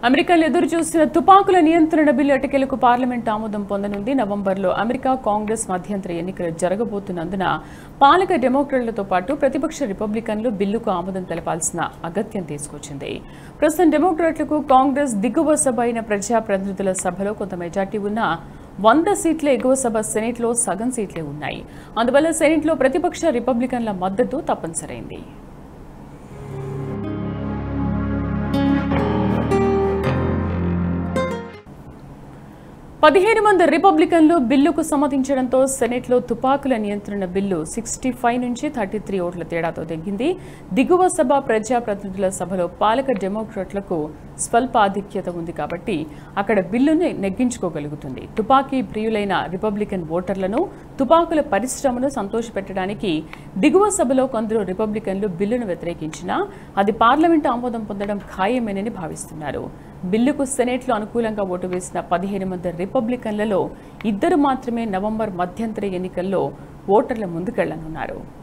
అమెరికాలో ఎదురు చూస్తున్న తుపాకుల నియంత్రణ బిల్లు ఎటకెలకు పార్లమెంట్ ఆమోదం పొందనుంది నవంబర్లో అమెరికా కాంగ్రెస్ మధ్యంతర ఎన్నికలు జరగబోతున్నందున పాలక డెమోక్రాట్లతో పాటు ప్రతిపక్ష రిపబ్లికన్లు బిల్లుకు ఆమోదం తెలపాల్సిన అగత్యం తీసుకొచ్చింది ప్రస్తుతం డెమోక్రాట్లకు కాంగ్రెస్ దిగువ సభ అయిన ప్రజాప్రతినిధుల సభలో కొంత మెజార్టీ ఉన్నా వంద సీట్ల ఎగువ సభ సెనెట్లో సగం సీట్లే ఉన్నాయి అందువల్ల సెనెట్లో ప్రతిపక్ష రిపబ్లికన్ల మద్దతు తప్పనిసరైంది పదిహేను మంది రిపబ్లికన్లు బిల్లుకు సమ్మతించడంతో సెనెట్లో తుపాకుల నియంత్రణ బిల్లు సిక్స్టీ ఫైవ్ నుంచి థర్టీ త్రీ ఓట్ల తేడాతో తగ్గింది దిగువ సభ ప్రజాప్రతినిధుల సభలో పాలక డెమోక్రాట్లకు స్వల్ప ఆధిక్యత ఉంది కాబట్టి అక్కడ బిల్లును నెగ్గించుకోగలుగుతుంది తుపాకీ ప్రియులైన రిపబ్లికన్ ఓటర్లను తుపాకుల పరిశ్రమను సంతోషపెట్టడానికి దిగువ సభలో కొందరు రిపబ్లికన్లు బిల్లును వ్యతిరేకించినా అది పార్లమెంటు ఆమోదం పొందడం ఖాయమేనని భావిస్తున్నారు బిల్లుకు సెనేట్లో అనుకూలంగా ఓటు వేసిన పదిహేను మంది రిపబ్లికన్లలో ఇద్దరు మాత్రమే నవంబర్ మధ్యంతర ఎన్నికల్లో ఓటర్ల ముందుకెళ్లనున్నారు